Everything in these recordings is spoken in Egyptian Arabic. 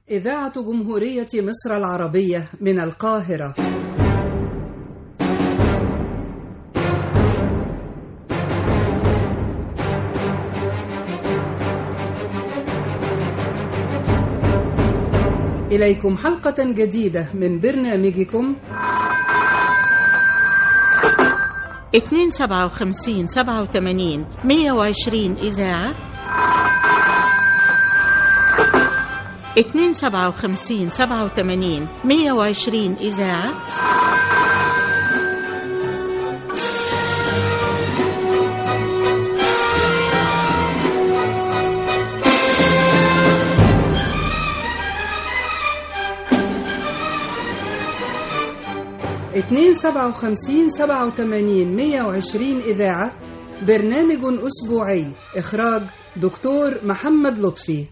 إذاعة جمهورية مصر العربية من القاهرة إليكم حلقة جديدة من برنامجكم 257 87 120 إذاعة 257 87 120 إذاعة اتنين سبعة وخمسين سبعة وتمانين مية وعشرين إذاعة برنامج أسبوعي إخراج دكتور محمد لطفي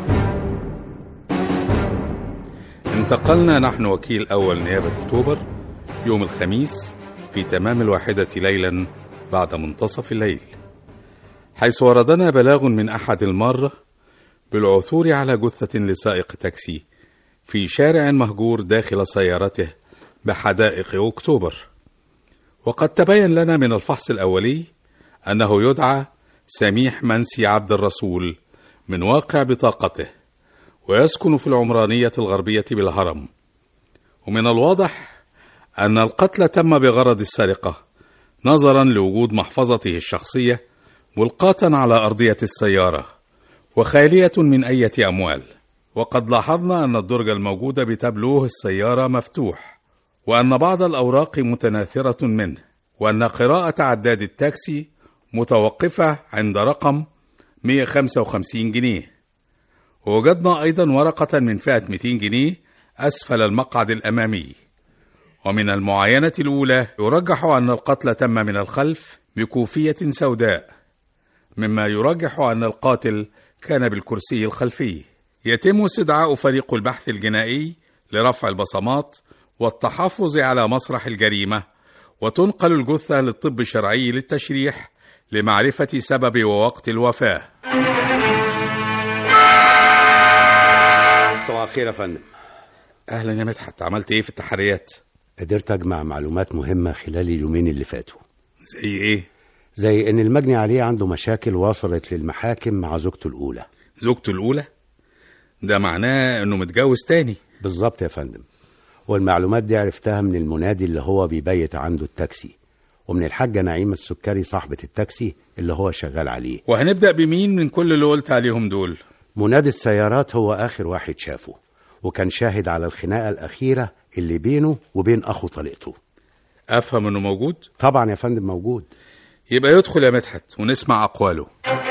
انتقلنا نحن وكيل أول نيابة أكتوبر يوم الخميس في تمام الواحدة ليلا بعد منتصف الليل حيث وردنا بلاغ من أحد المارة بالعثور على جثة لسائق تاكسي في شارع مهجور داخل سيارته بحدائق أكتوبر وقد تبين لنا من الفحص الأولي أنه يدعى سميح منسي عبد الرسول من واقع بطاقته ويسكن في العمرانية الغربية بالهرم ومن الواضح أن القتل تم بغرض السرقة نظرا لوجود محفظته الشخصية ملقاة على أرضية السيارة وخالية من أية أموال وقد لاحظنا أن الدرج الموجود بتابلوه السيارة مفتوح وأن بعض الأوراق متناثرة منه وأن قراءة عداد التاكسي متوقفة عند رقم 155 جنيه ووجدنا أيضا ورقة من فئة 200 جنيه أسفل المقعد الأمامي ومن المعاينة الأولى يرجح أن القتل تم من الخلف بكوفية سوداء مما يرجح أن القاتل كان بالكرسي الخلفي يتم استدعاء فريق البحث الجنائي لرفع البصمات والتحفظ على مسرح الجريمة وتنقل الجثة للطب الشرعي للتشريح لمعرفة سبب ووقت الوفاة صباح الخير يا فندم أهلا يا مدحت عملت إيه في التحريات؟ قدرت أجمع معلومات مهمة خلال اليومين اللي فاتوا زي إيه؟ زي إن المجني عليه عنده مشاكل وصلت للمحاكم مع زوجته الأولى زوجته الأولى؟ ده معناه إنه متجوز تاني بالظبط يا فندم والمعلومات دي عرفتها من المنادي اللي هو بيبيت عنده التاكسي ومن الحاجة نعيمة السكري صاحبة التاكسي اللي هو شغال عليه وهنبدأ بمين من كل اللي قلت عليهم دول؟ منادي السيارات هو آخر واحد شافه وكان شاهد على الخناقة الأخيرة اللي بينه وبين أخو طليقته أفهم إنه موجود؟ طبعا يا فندم موجود يبقى يدخل يا مدحت ونسمع أقواله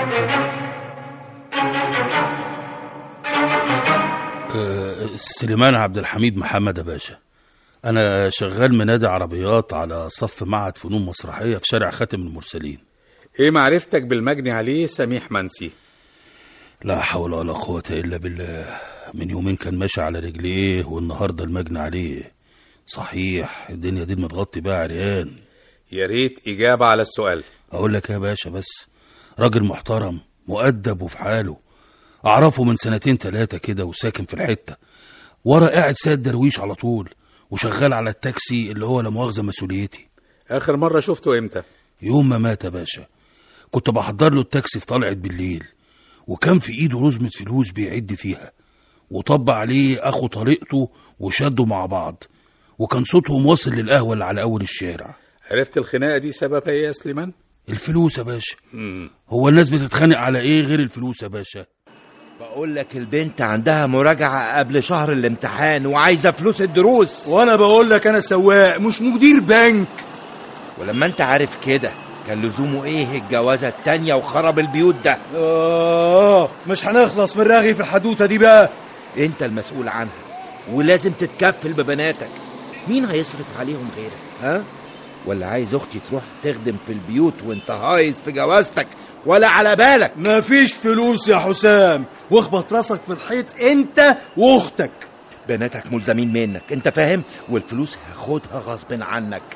آه، سليمان عبد الحميد محمد يا باشا انا شغال منادي عربيات على صف معهد فنون مسرحيه في شارع خاتم المرسلين إيه معرفتك بالمجني عليه سميح منسي؟ لا حول ولا قوه الا بالله من يومين كان ماشي على رجليه والنهارده المجني عليه صحيح الدنيا دي متغطي بقى عريان يا ريت إجابة على السؤال اقول لك يا باشا بس راجل محترم مؤدب وفي حاله اعرفه من سنتين تلاتة كده وساكن في الحتة ورا قاعد سيد درويش على طول وشغال على التاكسي اللي هو لا مؤاخذة مسؤوليتي آخر مرة شفته إمتى؟ يوم ما مات يا باشا كنت بحضر له التاكسي في طلعة بالليل وكان في ايده رزمة فلوس بيعد فيها وطبق عليه اخو طريقته وشدوا مع بعض وكان صوتهم واصل للقهوة اللي على اول الشارع عرفت الخناقة دي سببها إيه يا سليمان؟ الفلوس يا باشا مم. هو الناس بتتخانق على ايه غير الفلوس يا باشا بقول لك البنت عندها مراجعة قبل شهر الامتحان وعايزة فلوس الدروس وانا بقول لك انا سواق مش مدير بنك ولما انت عارف كده كان لزومه ايه الجوازة التانية وخرب البيوت ده اه مش هنخلص من رغي في الحدوته دي بقى انت المسؤول عنها ولازم تتكفل ببناتك مين هيصرف عليهم غيرك ها ولا عايز اختي تروح تخدم في البيوت وانت هايز في جوازتك ولا على بالك مفيش فلوس يا حسام واخبط راسك في الحيط انت واختك بناتك ملزمين منك انت فاهم والفلوس هاخدها غصب عنك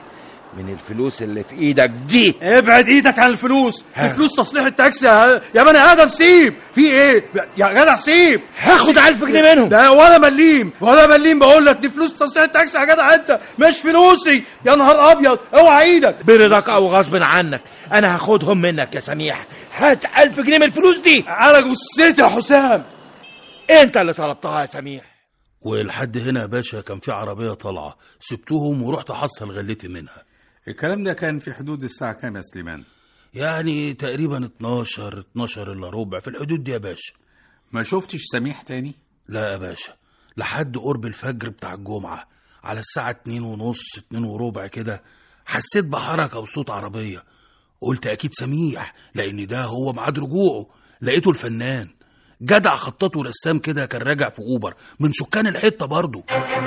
من الفلوس اللي في ايدك دي ابعد ايدك عن الفلوس دي فلوس تصليح التاكسي يا يا بني ادم سيب في ايه يا جدع سيب هاخد ألف جنيه منهم ده ولا مليم ولا مليم بقول لك دي فلوس تصليح التاكسي يا جدع انت مش فلوسي يا نهار ابيض اوعى ايدك برضاك او غصب عنك انا هاخدهم منك يا سميح هات ألف جنيه من الفلوس دي على جثتي يا حسام انت اللي طلبتها يا سميح ولحد هنا يا باشا كان في عربية طالعة سبتهم ورحت أحصل غلتي منها الكلام ده كان في حدود الساعة كام يا سليمان؟ يعني تقريبا 12 12 إلا ربع في الحدود دي يا باشا ما شفتش سميح تاني؟ لا يا باشا لحد قرب الفجر بتاع الجمعة على الساعة اتنين ونص اتنين وربع كده حسيت بحركة وصوت عربية قلت أكيد سميح لأن ده هو ميعاد رجوعه لقيته الفنان جدع خطاط ورسام كده كان راجع في أوبر من سكان الحتة برضه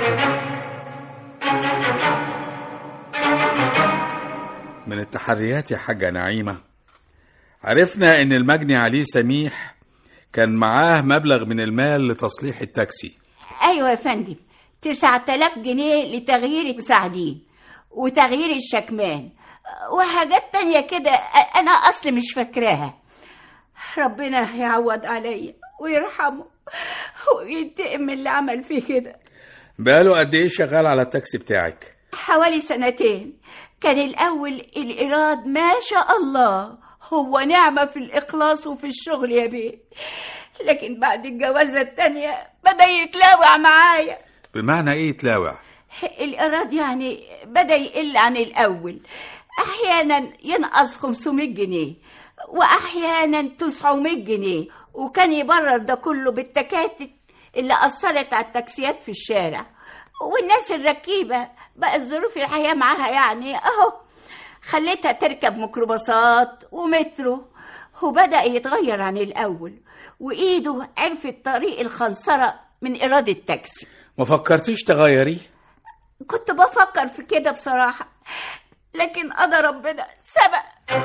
من التحريات يا حاجة نعيمة عرفنا إن المجني عليه سميح كان معاه مبلغ من المال لتصليح التاكسي ايوه يا فندم تسعة آلاف جنيه لتغيير المساعدين وتغيير الشكمان وحاجات تانية كده انا اصلي مش فاكراها ربنا يعوض عليا ويرحمه وينتقم من اللي عمل فيه كده بقاله قد إيه شغال على التاكسي بتاعك؟ حوالي سنتين كان الأول الإيراد ما شاء الله هو نعمة في الإخلاص وفي الشغل يا بيه لكن بعد الجوازة التانية بدأ يتلاوع معايا بمعنى إيه يتلاوع؟ الإيراد يعني بدأ يقل عن الأول أحيانا ينقص 500 جنيه وأحيانا 900 جنيه وكان يبرر ده كله بالتكاتك اللي أثرت على التاكسيات في الشارع والناس الركيبة بقت ظروف الحياة معاها يعني أهو خليتها تركب ميكروباصات ومترو وبدأ يتغير عن الأول وإيده عرفت طريق الخنصرة من إيراد التاكسي ما فكرتيش تغيري؟ كنت بفكر في كده بصراحة لكن قضى ربنا سبق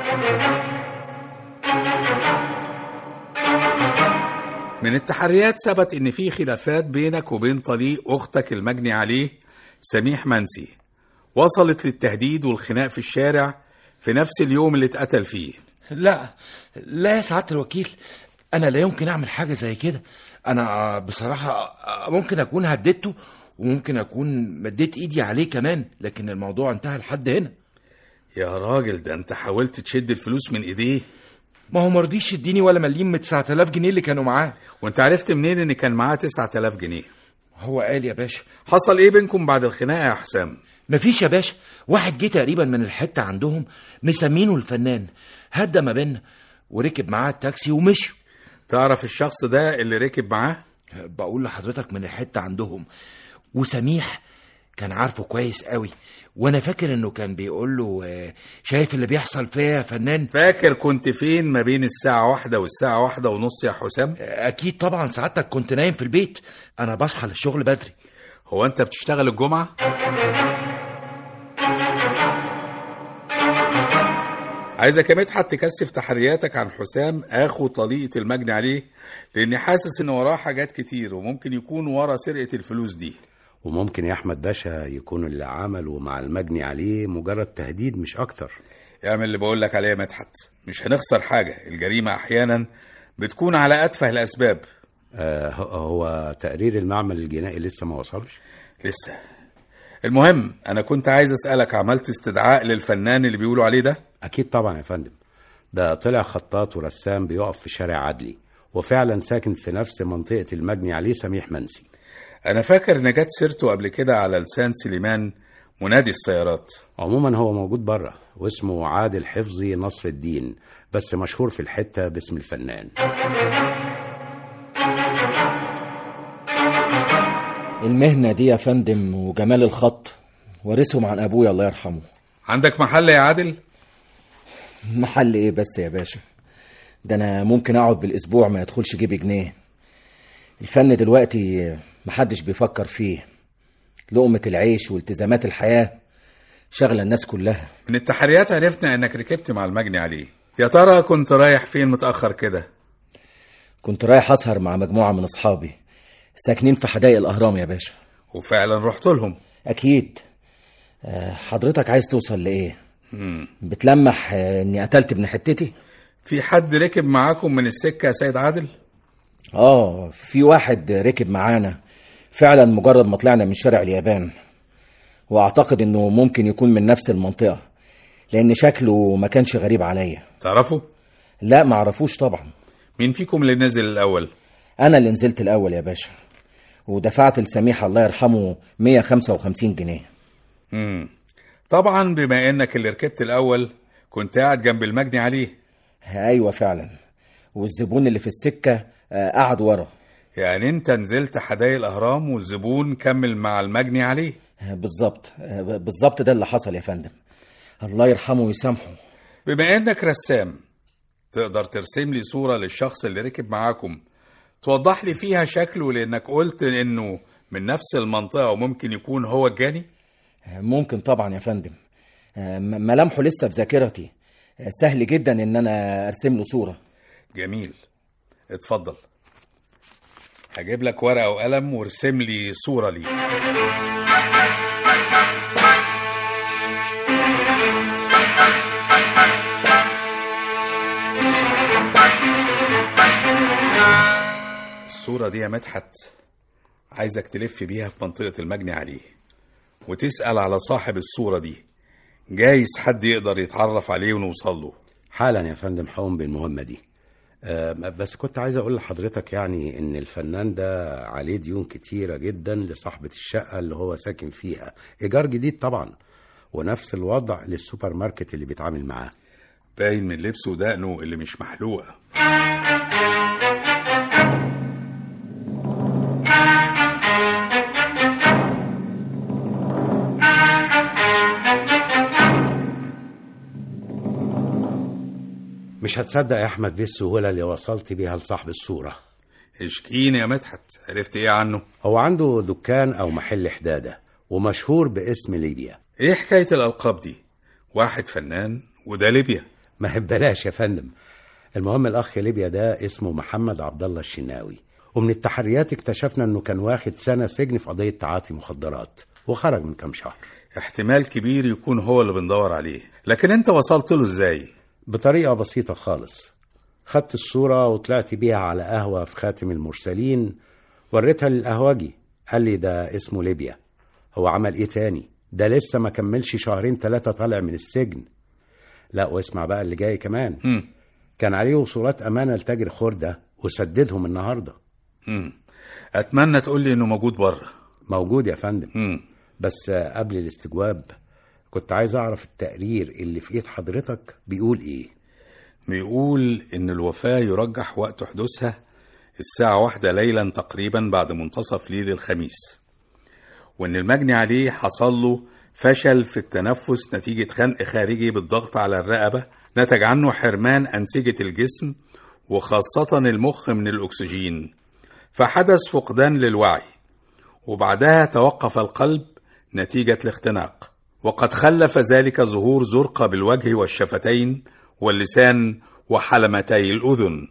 من التحريات ثبت إن في خلافات بينك وبين طليق أختك المجني عليه سميح منسي وصلت للتهديد والخناق في الشارع في نفس اليوم اللي اتقتل فيه لا لا يا سعاده الوكيل انا لا يمكن اعمل حاجه زي كده انا بصراحه ممكن اكون هددته وممكن اكون مديت ايدي عليه كمان لكن الموضوع انتهى لحد هنا يا راجل ده انت حاولت تشد الفلوس من ايديه ما هو مرضيش يديني ولا مليم من 9000 جنيه اللي كانوا معاه وانت عرفت منين ان كان معاه 9000 جنيه هو قال يا باشا حصل ايه بينكم بعد الخناقه يا حسام مفيش يا باشا واحد جه تقريبا من الحته عندهم مسمينه الفنان هدى ما بينا وركب معاه التاكسي ومشي تعرف الشخص ده اللي ركب معاه بقول لحضرتك من الحته عندهم وسميح كان عارفه كويس قوي وانا فاكر انه كان بيقول له آه، شايف اللي بيحصل فيا يا فنان فاكر كنت فين ما بين الساعه واحدة والساعه واحدة ونص يا حسام اكيد طبعا سعادتك كنت نايم في البيت انا بصحى للشغل بدري هو انت بتشتغل الجمعه عايزك يا مدحت تكثف تحرياتك عن حسام اخو طليقه المجني عليه لاني حاسس ان وراه حاجات كتير وممكن يكون ورا سرقه الفلوس دي وممكن يا أحمد باشا يكون اللي عمله مع المجني عليه مجرد تهديد مش أكتر اعمل اللي بقول لك عليه يا مدحت مش هنخسر حاجه الجريمه احيانا بتكون على اتفه الاسباب آه هو- هو تقرير المعمل الجنائي لسه ما وصلش لسه المهم انا كنت عايز اسالك عملت استدعاء للفنان اللي بيقولوا عليه ده أكيد طبعا يا فندم ده طلع خطاط ورسام بيقف في شارع عدلي وفعلا ساكن في نفس منطقة المجني عليه سميح منسي انا فاكر ان جت سيرته قبل كده على لسان سليمان منادي السيارات عموما هو موجود بره واسمه عادل حفظي نصر الدين بس مشهور في الحتة باسم الفنان المهنة دي يا فندم وجمال الخط وارثهم عن أبويا الله يرحمه عندك محل يا عادل محل إيه بس يا باشا ده أنا ممكن أقعد بالأسبوع ما يدخلش جيبي جنيه الفن دلوقتي محدش بيفكر فيه لقمة العيش والتزامات الحياة شغلة الناس كلها من التحريات عرفنا انك ركبت مع المجني عليه يا ترى كنت رايح فين متاخر كده كنت رايح أسهر مع مجموعة من أصحابي ساكنين في حدائق الأهرام يا باشا وفعلا رحت لهم أكيد آه، حضرتك عايز توصل لايه مم. بتلمح آه، اني قتلت ابن حتتي في حد ركب معاكم من السكة يا سيد عادل اه في واحد ركب معانا فعلا مجرد ما طلعنا من شارع اليابان واعتقد انه ممكن يكون من نفس المنطقه لان شكله ما كانش غريب عليا تعرفوا لا ما اعرفوش طبعا مين فيكم اللي نزل الأول انا اللي نزلت الاول يا باشا ودفعت لسميح الله يرحمه 155 جنيه مم. طبعا بما انك اللي ركبت الأول كنت قاعد جنب المجني عليه ايوه فعلا والزبون اللي في السكه آه، قعد ورا يعني انت نزلت حدائق الأهرام والزبون كمل مع المجني عليه آه، بالظبط آه، بالظبط ده اللي حصل يا فندم الله يرحمه ويسامحه بما انك رسام تقدر ترسم لي صورة للشخص اللي ركب معاكم توضح لي فيها شكله لانك قلت انه من نفس المنطقة وممكن يكون هو الجاني آه، ممكن طبعا يا فندم آه، م- ملامحه لسه في ذاكرتي آه، سهل جدا ان انا ارسم له صوره جميل اتفضل هجيب لك ورقة وقلم وارسم لي صورة ليه الصورة دي يا مدحت عايزك تلف بيها في منطقة المجني عليه وتسأل على صاحب الصورة دي جايز حد يقدر يتعرف عليه ونوصل له حالا يا فندم هقوم بالمهمة دي آه، بس كنت عايز اقول لحضرتك يعني ان الفنان ده عليه ديون كتيرة جدا لصاحبة الشقة اللي هو ساكن فيها ايجار جديد طبعا ونفس الوضع للسوبر ماركت اللي بيتعامل معاه باين من لبسه ودقنه اللي مش محلوقة مش هتصدق يا احمد بيه السهولة اللي وصلت بيها لصاحب الصورة اشكيني يا مدحت عرفت ايه عنه هو عنده دكان او محل حدادة ومشهور باسم ليبيا ايه حكاية الألقاب دي واحد فنان وده ليبيا ما هي ببلاش يا فندم المهم الاخ ليبيا ده اسمه محمد عبد الله الشناوي ومن التحريات اكتشفنا انه كان واخد سنه سجن في قضيه تعاطي مخدرات وخرج من كام شهر احتمال كبير يكون هو اللي بندور عليه لكن انت وصلت له ازاي بطريقه بسيطه خالص خدت الصوره وطلعت بيها على قهوه في خاتم المرسلين وريتها للقهوجي قال لي ده اسمه ليبيا هو عمل ايه تاني ده لسه ما كملش شهرين ثلاثه طالع من السجن لا واسمع بقى اللي جاي كمان مم. كان عليه وصولات امانه لتاجر خرده وسددهم النهارده مم. اتمنى تقول لي انه موجود بره موجود يا فندم مم. بس قبل الاستجواب كنت عايز اعرف التقرير اللي في ايد حضرتك بيقول ايه بيقول ان الوفاة يرجح وقت حدوثها الساعة واحدة ليلا تقريبا بعد منتصف ليل الخميس وان المجني عليه حصل له فشل في التنفس نتيجة خنق خارجي بالضغط على الرقبة نتج عنه حرمان أنسجة الجسم وخاصة المخ من الأكسجين فحدث فقدان للوعي وبعدها توقف القلب نتيجة الاختناق وقد خلف ذلك ظهور زرقة بالوجه والشفتين واللسان وحلمتي الأذن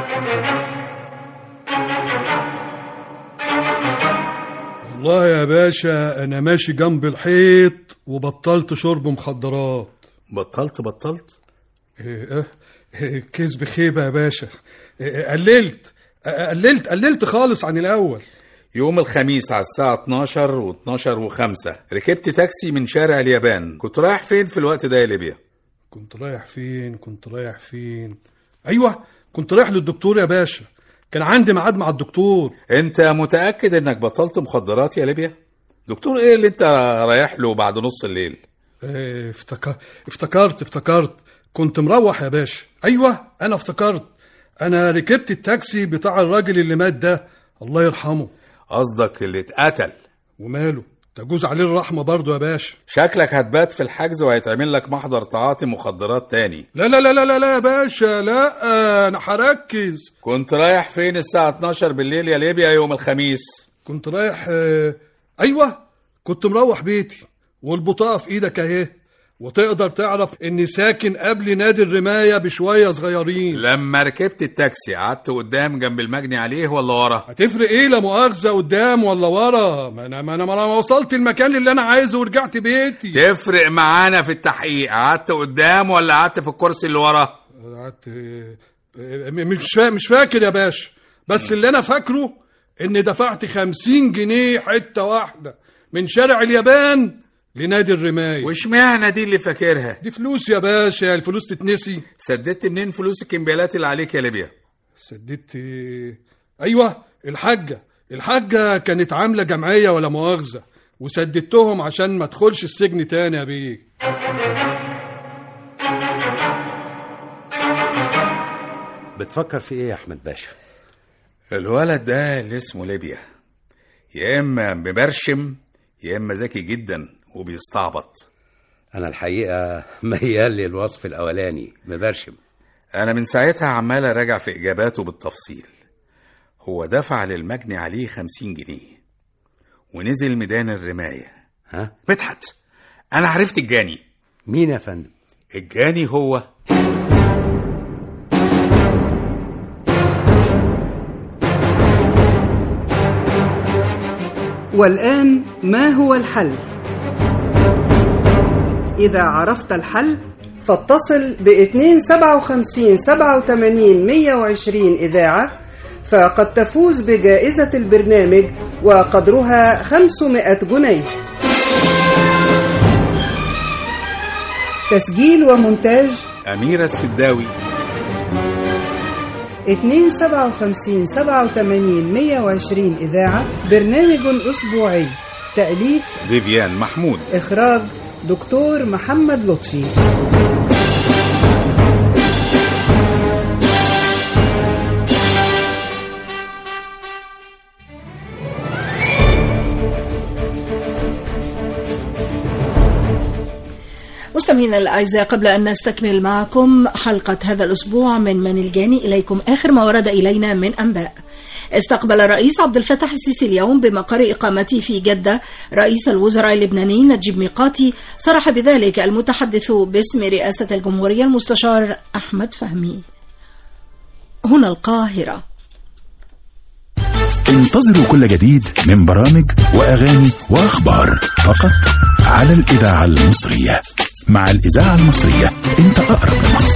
والله يا باشا انا ماشي جنب الحيط وبطلت شرب مخدرات بطلت بطلت إيه إيه إيه كذب خيبه يا باشا إيه قللت إيه قللت قللت خالص عن الاول يوم الخميس على الساعة 12 و12 و5 ركبت تاكسي من شارع اليابان كنت رايح فين في الوقت ده يا ليبيا كنت رايح فين كنت رايح فين ايوه كنت رايح للدكتور يا باشا كان عندي ميعاد مع الدكتور انت متأكد انك بطلت مخدرات يا ليبيا دكتور ايه اللي انت رايح له بعد نص الليل إيه افتكر... افتكرت افتكرت كنت مروح يا باشا ايوه انا افتكرت انا ركبت التاكسي بتاع الراجل اللي مات ده الله يرحمه قصدك اللي اتقتل وماله تجوز عليه الرحمه برضه يا باشا شكلك هتبات في الحجز وهيتعمل لك محضر تعاطي مخدرات تاني لا لا لا لا لا, لا يا باشا لا انا هركز كنت رايح فين الساعة 12 بالليل يا ليبيا يوم الخميس كنت رايح آه، ايوه كنت مروح بيتي والبطاقه في ايدك اهي وتقدر تعرف اني ساكن قبل نادي الرماية بشوية صغيرين لما ركبت التاكسي قعدت قدام جنب المجني عليه ولا ورا هتفرق ايه لا مؤاخذة قدام ولا ورا ما انا ما انا ما أنا وصلت المكان اللي انا عايزه ورجعت بيتي تفرق معانا في التحقيق قعدت قدام ولا قعدت في الكرسي اللي ورا قعدت م- مش فا... مش فاكر يا باشا بس اللي انا فاكره اني دفعت خمسين جنيه حتة واحدة من شارع اليابان لنادي الرماية واشمعنى دي اللي فاكرها دي فلوس يا باشا الفلوس تتنسي سددت منين فلوس الكمبيالات اللي عليك يا ليبيا سددت ايوه الحاجة الحاجة كانت عاملة جمعية ولا مؤاخذة وسددتهم عشان ما ادخلش السجن تاني يا بيه بتفكر في ايه يا احمد باشا الولد ده اللي اسمه ليبيا يا اما مبرشم يا اما ذكي جدا وبيستعبط انا الحقيقه ميال للوصف الاولاني مبرشم انا من ساعتها عمال اراجع في اجاباته بالتفصيل هو دفع للمجني عليه خمسين جنيه ونزل ميدان الرماية ها مدحت انا عرفت الجاني مين يا فندم الجاني هو والآن ما هو الحل؟ إذا عرفت الحل فاتصل ب 257 87 120 إذاعة فقد تفوز بجائزة البرنامج وقدرها 500 جنيه تسجيل ومونتاج أميرة السداوي 257 87 120 إذاعة برنامج أسبوعي تأليف فيفيان محمود إخراج دكتور محمد لطفي مستمعينا الاعزاء قبل ان نستكمل معكم حلقه هذا الاسبوع من من الجاني اليكم اخر ما ورد الينا من انباء. استقبل الرئيس عبد الفتاح السيسي اليوم بمقر اقامته في جده رئيس الوزراء اللبناني نجيب ميقاتي صرح بذلك المتحدث باسم رئاسه الجمهوريه المستشار احمد فهمي. هنا القاهره انتظروا كل جديد من برامج وأغاني وأخبار فقط على الإذاعة المصرية مع الإذاعة المصرية أنت أقرب لمصر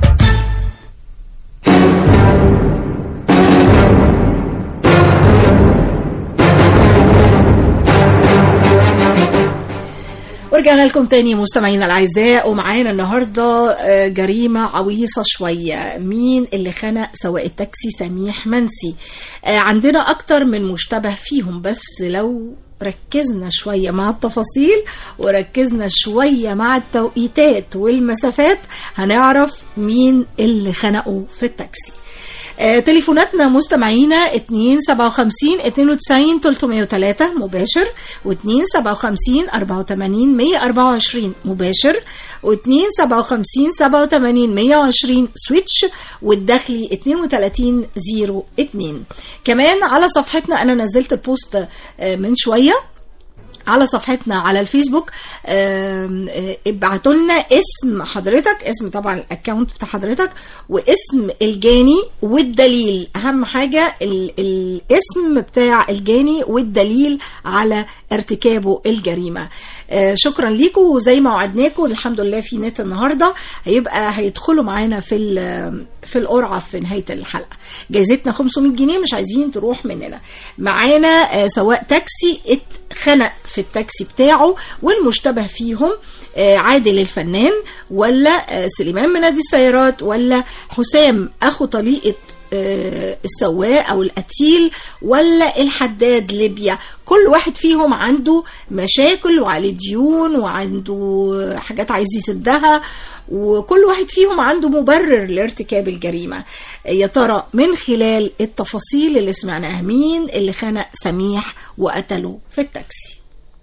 ورجعنا لكم تاني مستمعينا الاعزاء ومعانا النهارده آه، جريمه عويصه شويه مين اللي خنق سواق التاكسي سميح منسي آه، عندنا اكتر من مشتبه فيهم بس لو ركزنا شوية مع التفاصيل وركزنا شوية مع التوقيتات والمسافات هنعرف مين اللي خنقه في التاكسي آه، تليفوناتنا مستمعينا 257 92 303 مباشر و257 84 124 مباشر و257 87 120 سويتش والداخلي 32 02 كمان على صفحتنا انا نزلت البوست آه، من شويه على صفحتنا على الفيسبوك آم، آه، ابعتوا لنا اسم حضرتك اسم طبعا الاكونت بتاع حضرتك واسم الجاني والدليل اهم حاجه ال- الاسم بتاع الجاني والدليل على ارتكابه الجريمه آه، شكرا ليكم وزي ما وعدناكم الحمد لله في نت النهارده هيبقى هيدخلوا معانا في ال- في القرعه في نهايه الحلقه جايزتنا 500 جنيه مش عايزين تروح مننا معانا آه، سواق تاكسي اتخنق في التاكسي بتاعه والمشتبه فيهم آه، عادل الفنان ولا آه، سليمان من نادي السيارات ولا حسام اخو طليقه آه، السواق او القتيل ولا الحداد ليبيا كل واحد فيهم عنده مشاكل وعليه ديون وعنده حاجات عايز يسدها وكل واحد فيهم عنده مبرر لارتكاب الجريمه يا ترى من خلال التفاصيل اللي سمعناها مين اللي خنق سميح وقتله في التاكسي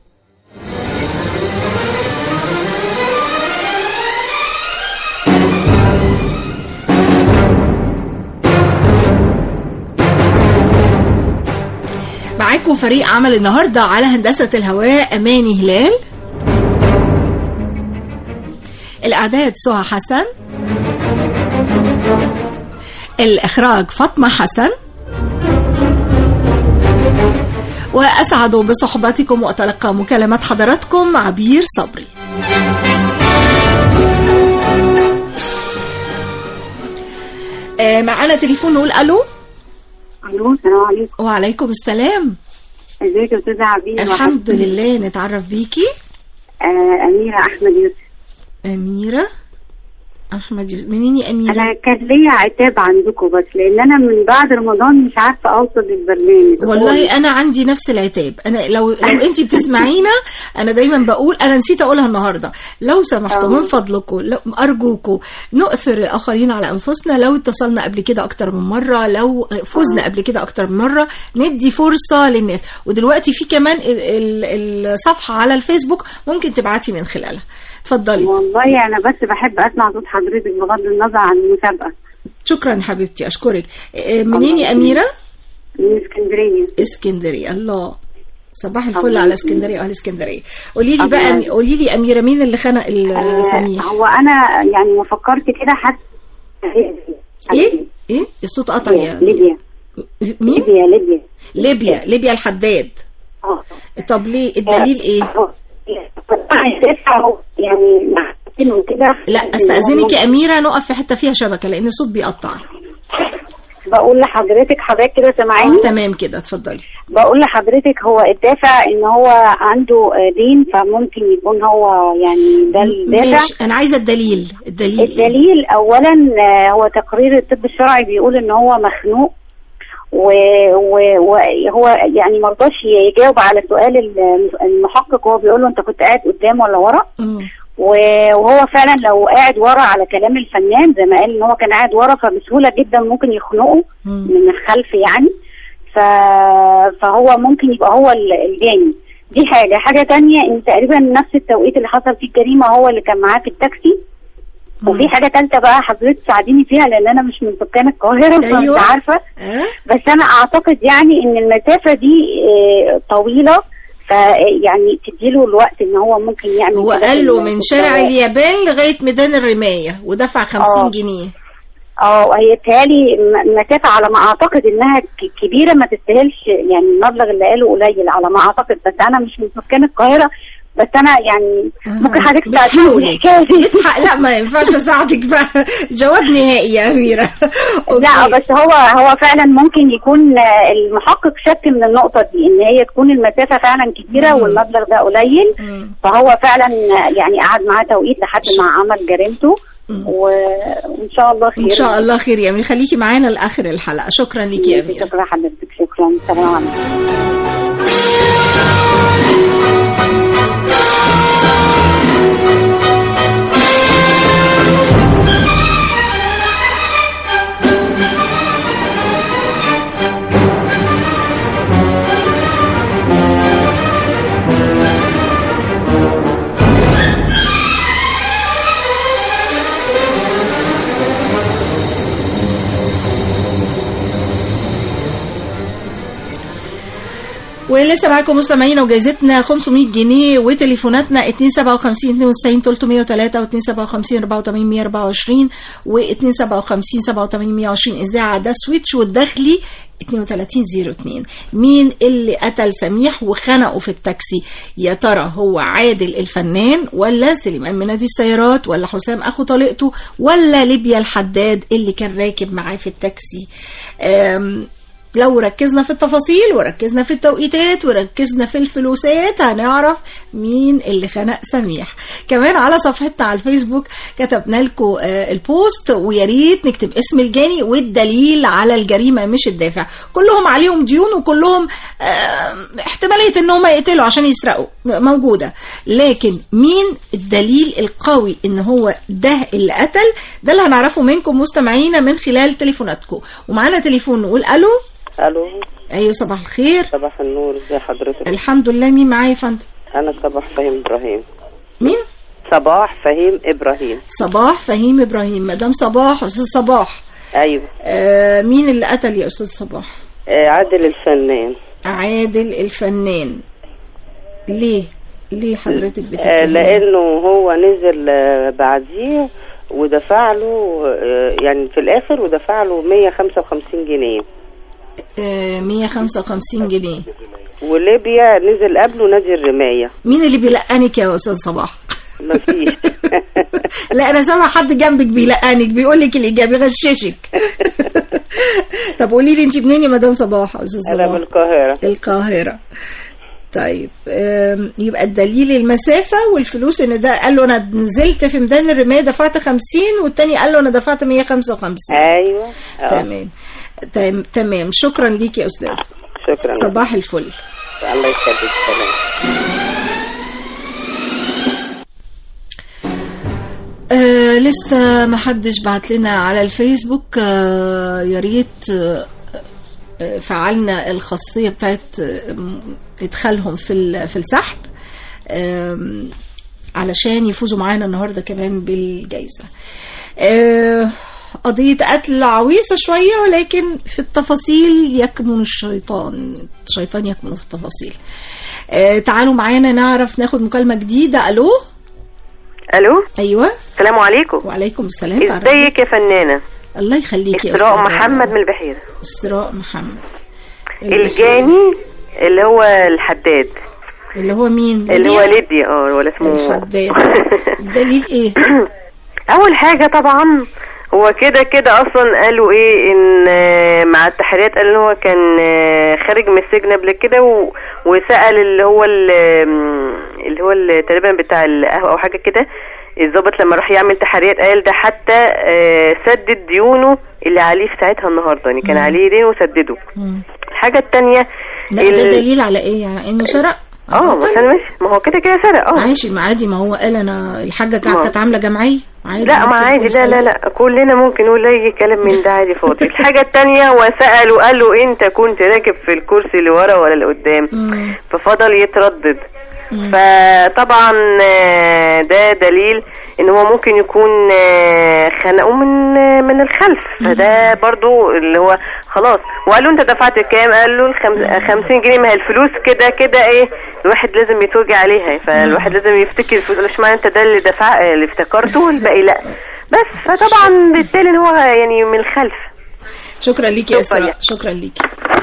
معاكم فريق عمل النهارده على هندسه الهواء اماني هلال الإعداد سهى حسن الإخراج فاطمة حسن وأسعد بصحبتكم وأتلقى مكالمات حضراتكم عبير صبري آه، معانا تليفون نقول ألو الو السلام عليكم وعليكم السلام ازيك يا استاذه عبير الحمد لله نتعرف بيكي آه اميره احمد يوسف أميرة أحمد يوسف منين يا أميرة؟ انا كان ليا عتاب عندكم بس لان انا من بعد رمضان مش عارفه اوصل للبرنامج والله انا عندي نفس العتاب انا لو لو انت بتسمعينا انا دايما بقول انا نسيت اقولها النهارده لو سمحتوا من فضلكم لو ارجوكم نؤثر الاخرين على انفسنا لو اتصلنا قبل كده اكتر من مره لو فزنا قبل كده اكتر من مره ندي فرصه للناس ودلوقتي في كمان ال- ال- الصفحه على الفيسبوك ممكن تبعتي من خلالها اتفضلي والله انا بس بحب اسمع صوت حضرتك بغض النظر عن المسابقه شكرا حبيبتي اشكرك إيه، منين يا اميره من اسكندريه اسكندريه الله صباح الفل الله على يسلمك. اسكندريه واهل اسكندريه قولي لي الله بقى يسلمك. قولي لي اميره مين اللي خنق آه السميح هو انا يعني ما فكرت كده حتى ايه ايه الصوت قطع يا ليبيا مين ليبيا ليبيا ليبيا ليبيا الحداد اه طب ليه الدليل ايه يعني معتين وكده لا استاذنك يا اميره نقف في حته فيها شبكه لان الصوت بيقطع بقول لحضرتك حضرتك كده سامعاني آه، تمام كده اتفضلي بقول لحضرتك هو الدافع ان هو عنده آه، دين فممكن يكون هو يعني ده الدافع ماشي انا عايزه الدليل الدليل إيه؟ الدليل اولا آه، هو تقرير الطب الشرعي بيقول ان هو مخنوق و- و- وهو يعني مرضاش يجاوب على سؤال الم- المحقق وهو بيقول له انت كنت قاعد قدام ولا ورا و- وهو فعلا لو قاعد ورا على كلام الفنان زي ما قال ان هو كان قاعد ورا فبسهوله جدا ممكن يخنقه من الخلف يعني ف... فهو ممكن يبقى هو ال- الجاني دي حاجه حاجه تانية ان تقريبا نفس التوقيت اللي حصل فيه الجريمه هو اللي كان معاه في التاكسي وفي حاجه ثالثه بقى حضرتك تساعديني فيها لان انا مش من سكان القاهره فمش أيوة. عارفه بس انا اعتقد يعني ان المسافه دي آه، طويله فيعني تديله الوقت ان هو ممكن يعمل هو كده قال في له ال- من في شارع الشوارع. اليابان لغايه ميدان الرمايه ودفع 50 آه. جنيه اه هي بتهيألي م- مسافة على ما أعتقد إنها ك- كبيرة ما تستاهلش يعني المبلغ اللي قاله قليل على ما أعتقد بس أنا مش من سكان القاهرة بس أنا يعني ممكن حضرتك تساعديني في الحكاية دي بتحق- لا ما ينفعش اساعدك بقى جواب نهائي يا اميره لا بس هو هو فعلا ممكن يكون آه، المحقق شك من النقطة دي إن هي تكون المسافة فعلا كبيرة والمبلغ ده قليل فهو فعلا آه، يعني قعد معاه توقيت لحد ما عمل جريمته و- وإن شاء الله خير ان شاء الله خير يا امير خليكي معانا لاخر الحلقه شكرا ليكي يا اميره شكرا حضرتك شكرا سلام عليكم ولسه معاكم مستمعينا وجايزتنا 500 جنيه وتليفوناتنا 257 92 303 و 257 84 124 و 257 87 120 اذاعه ده سويتش والداخلي 3202 مين اللي قتل سميح وخنقه في التاكسي يا ترى هو عادل الفنان ولا سليمان من نادي السيارات ولا حسام اخو طليقته ولا ليبيا الحداد اللي كان راكب معاه في التاكسي أم لو ركزنا في التفاصيل وركزنا في التوقيتات وركزنا في الفلوسات هنعرف مين اللي خنق سميح كمان على صفحتنا على الفيسبوك كتبنا لكم البوست ويا ريت نكتب اسم الجاني والدليل على الجريمه مش الدافع كلهم عليهم ديون وكلهم آه، احتماليه ان هم يقتلوا عشان يسرقوا موجوده لكن مين الدليل القوي ان هو ده اللي قتل ده اللي هنعرفه منكم مستمعينا من خلال تليفوناتكم ومعانا تليفون نقول الو الو ايوه صباح الخير صباح النور ازي حضرتك الحمد لله مين معايا يا فندم انا صباح فهيم ابراهيم مين صباح فهيم ابراهيم صباح فهيم ابراهيم مدام صباح استاذ صباح ايوه آه مين اللي قتل يا استاذ صباح آه عادل الفنان عادل الفنان ليه ليه حضرتك آه، بتتهميه لانه هو نزل آه، بعديه ودفع له آه، يعني في الاخر ودفع له 155 جنيه آه 155 جنيه وليبيا نزل قبله نادي الرمايه مين اللي بيلقنك يا استاذ صباح مفيش لا انا سامع حد جنبك بيلقنك بيقول لك الاجابه يغششك طب قولي لي انت منين يا مدام صباح يا استاذ انا صباح من القاهره القاهره طيب آم، يبقى الدليل المسافة والفلوس ان ده قال له انا نزلت في ميدان الرماية دفعت 50 والتاني قال له انا دفعت 155 ايوه آه. تمام تم- تمام شكرا ليك يا استاذ شكرا صباح الفل الله يخليك سلام آه لسه ما حدش بعت لنا على الفيسبوك آه يا ريت آه آه، فعلنا الخاصية بتاعت آه، م- ادخالهم في ال- في السحب آم، علشان يفوزوا معانا النهارده كمان بالجائزة آه، قضية قتل عويصة شوية ولكن في التفاصيل يكمن الشيطان الشيطان يكمن في التفاصيل آه، تعالوا معانا نعرف ناخد مكالمة جديدة ألو الو أيوة السلام عليكم وعليكم السلام تعرف ازيك يا فنانه الله يخليك يا اسراء أستاذة محمد من البحيره إسراء محمد الجاني اللي هو الحداد اللي هو مين اللي هو ليبيا؟ ليبيا اه ولا اسمه الحداد دليل ايه اول حاجه طبعا هو كده كده اصلا قالوا ايه ان آه، مع التحريات قالوا ان هو كان آه، خارج من السجن قبل كده و- وسال اللي هو ال- آم، اللي هو ال- تقريبا بتاع القهوه او حاجه كده الضابط لما راح يعمل تحريات قال ده حتى آه، سدد ديونه اللي عليه في ساعتها النهارده يعني كان مم. عليه دين وسدده مم. الحاجه التانية لا ده دليل على ايه يعني انه سرق اه بس انا ماشي ما هو كده كده سرق اه ماشي ما عادي ما هو قال انا الحاجه ما- كانت عامله جمعيه عادي لا ما ممكن عادي يكون لا لا سرق. لا كلنا ممكن نقول اي كلام من ده عادي فاضي الحاجة التانية وسألوا قال له انت كنت راكب في الكرسي اللي ورا ولا اللي قدام مم. ففضل يتردد مم. فطبعا آه، ده دليل ان هو ممكن يكون آه، خنقه من آه، من الخلف فده برضو اللي هو خلاص وقال له انت دفعت كام قال له الخم- 50 جنيه ما هي الفلوس كده كده ايه الواحد لازم يتوجع عليها فالواحد لازم يفتكر الفلوس مش معنى انت ده اللي دفع اللي افتكرته والباقي لا بس فطبعا بالتالي ان هو يعني من الخلف شكرا ليكي يا شكراً. اسراء شكرا ليكي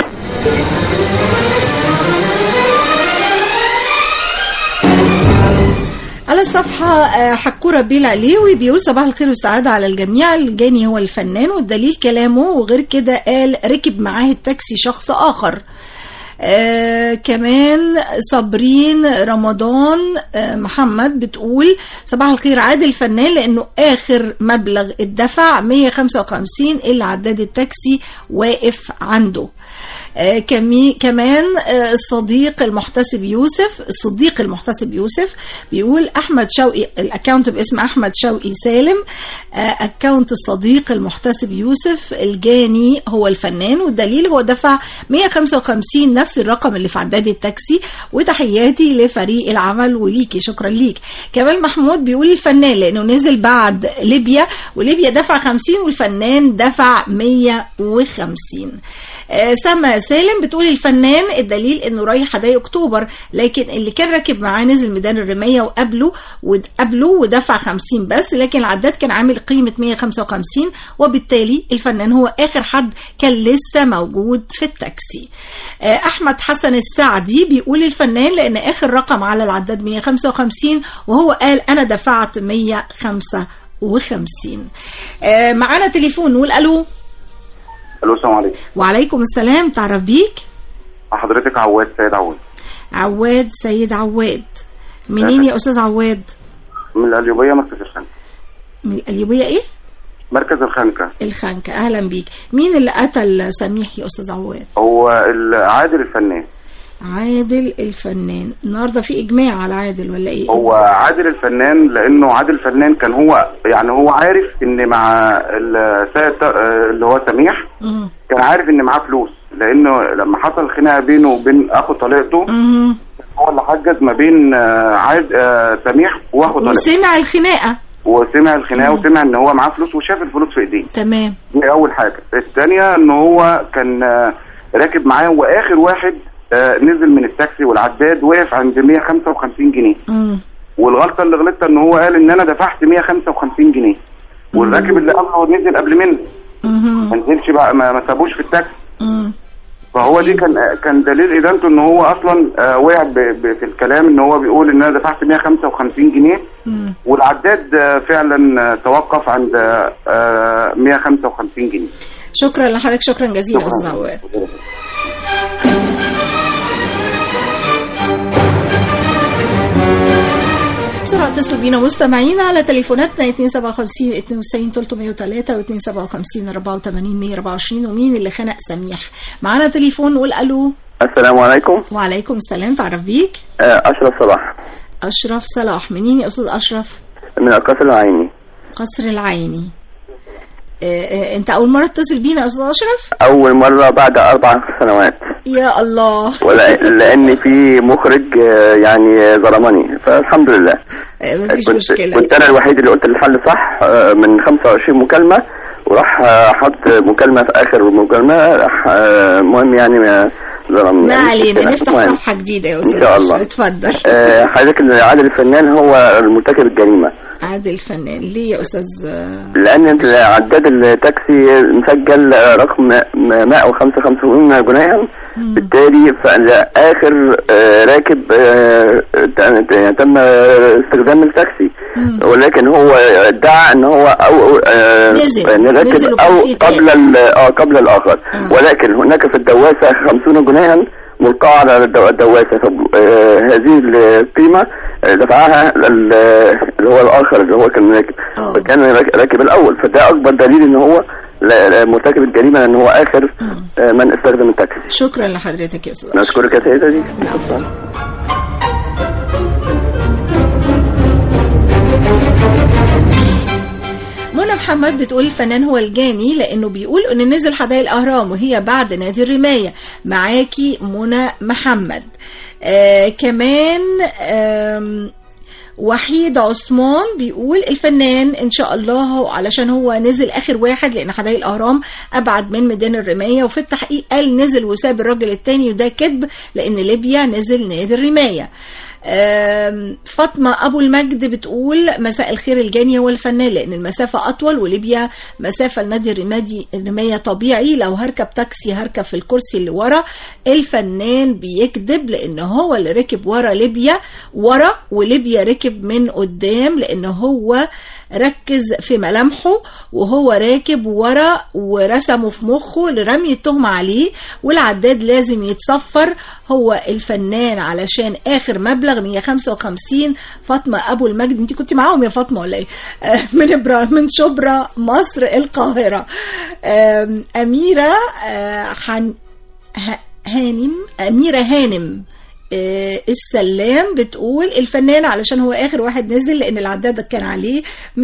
على الصفحة آه، حكورة بيل عليوي بيقول صباح الخير والسعادة على الجميع الجاني هو الفنان والدليل كلامه وغير كده قال ركب معاه التاكسي شخص آخر آه كمان صابرين رمضان آه محمد بتقول صباح الخير عادل فنان لانه اخر مبلغ اتدفع 155 اللي عداد التاكسي واقف عنده آه كمي كمان آه الصديق المحتسب يوسف الصديق المحتسب يوسف بيقول احمد شوقي الاكونت باسم احمد شوقي سالم آه اكونت الصديق المحتسب يوسف الجاني هو الفنان والدليل هو دفع 155 نفس الرقم اللي في عداد التاكسي وتحياتي لفريق العمل وليكي شكرا ليك كمال محمود بيقول الفنان لانه نزل بعد ليبيا وليبيا دفع 50 والفنان دفع 150 آه، سما سالم بتقول الفنان الدليل انه رايح حدائق اكتوبر لكن اللي كان راكب معاه نزل ميدان الرمايه وقابله وقابله ودفع 50 بس لكن العداد كان عامل قيمه 155 وبالتالي الفنان هو اخر حد كان لسه موجود في التاكسي آه، احمد حسن السعدي بيقول الفنان لان اخر رقم على العداد 155 وهو قال انا دفعت 155 آه، معانا تليفون نقول الو الو السلام عليكم وعليكم السلام تعرف بيك حضرتك عواد سيد عواد عواد سيد عواد منين يا استاذ عواد من القليوبيه مركز الخنكه من القليوبيه ايه مركز الخنكه الخنكه اهلا بيك مين اللي قتل سميح يا استاذ عواد هو ال- عادل الفنان عادل الفنان النهارده في اجماع على عادل ولا ايه هو عادل الفنان لانه عادل الفنان كان هو يعني هو عارف ان مع السيد اللي هو سميح مم. كان عارف ان معاه فلوس لانه لما حصل خناقه بينه وبين اخو طليقته مم. هو اللي حجز ما بين آه، عاد آه، سميح واخو طليقته وسمع الخناقه وسمع الخناقه وسمع ان هو معاه فلوس وشاف الفلوس في ايديه تمام دي اول حاجه الثانيه ان هو كان آه، راكب معاه واخر واحد آه نزل من التاكسي والعداد وقف عند 155 جنيه مم. والغلطه اللي غلطتها ان هو قال ان انا دفعت 155 جنيه والراكب اللي قبله نزل قبل مني مهم. ما نزلش بقى ما, ما سابوش في التاكسي مم. فهو دي كان كان دليل ادانته ان هو اصلا آه وقع ب- ب- في الكلام ان هو بيقول ان انا دفعت 155 جنيه مم. والعداد آه فعلا آه توقف عند آه 155 جنيه شكرا لحضرتك شكرا جزيلا استاذ عواد بسرعة اتصلوا بينا مستمعينا على تليفوناتنا 257 92 303 و 257 84 124 ومين اللي خنق سميح معانا تليفون نقول الو السلام عليكم وعليكم السلام تعرف بيك آه، أشرف صلاح اشرف صلاح منين يا استاذ اشرف من القصر العيني قصر العيني آه، آه، انت اول مرة تتصل بينا يا استاذ اشرف أول مرة بعد أربع سنوات يا الله ولا لأن في مخرج آه، يعني ظلمني فالحمد لله مفيش كنت, مشكلة كنت أنا الوحيد اللي قلت الحل صح آه، من 25 مكالمة وراح آه، حط مكالمة في آخر مكالمة راح آه، المهم يعني ما ظلمني ما يعني علينا كده. نفتح المهم. صفحة جديدة يا إن استاذ شاء الله. أشرف. اتفضل آه، حضرتك إن عادل الفنان هو المرتكب الجريمة عادل فنان ليه يا استاذ لان انت عداد التاكسي مسجل رقم م- 155 جنيها بالتالي فاخر آه، راكب آه، ت- تم استخدام التاكسي ولكن هو ادعى ان هو او آه، نزل. إن راكب نزل وكان او فيه قبل ال- اه قبل الاخر ولكن هناك في الدواسه 50 جنيها ملقاة على الدو- الدواسة طب آه هذه القيمة آه، دفعها ال- اللي هو الآخر اللي هو كان راكب كان راك- راكب الأول فده أكبر دليل إن هو لا- لا مرتكب الجريمة لأن هو آخر آه من استخدم التاكسي شكرا لحضرتك يا استاذ نشكرك يا سيدتي منى محمد بتقول الفنان هو الجاني لانه بيقول ان نزل حدائق الاهرام وهي بعد نادي الرمايه معاكي منى محمد آه كمان آم وحيد عثمان بيقول الفنان ان شاء الله علشان هو نزل اخر واحد لان حدائق الاهرام ابعد من ميدان الرمايه وفي التحقيق قال نزل وساب الراجل التاني وده كذب لان ليبيا نزل نادي الرمايه آم، فاطمة أبو المجد بتقول مساء الخير الجاني هو الفنان لأن المسافة أطول وليبيا مسافة لنادي الرمادي الرماية طبيعي لو هركب تاكسي هركب في الكرسي اللي ورا الفنان بيكذب لأن هو اللي ركب ورا ليبيا ورا وليبيا ركب من قدام لأن هو ركز في ملامحه وهو راكب ورا ورسمه في مخه لرمي التهمة عليه والعداد لازم يتصفر هو الفنان علشان آخر مبلغ 155 فاطمة أبو المجد انت كنت معاهم يا فاطمة ولا ايه آه، من إبرا من شبرا مصر القاهرة آم، أميرة آه، حن ه- هانم أميرة هانم آه، السلام بتقول الفنان علشان هو اخر واحد نزل لان العداد كان عليه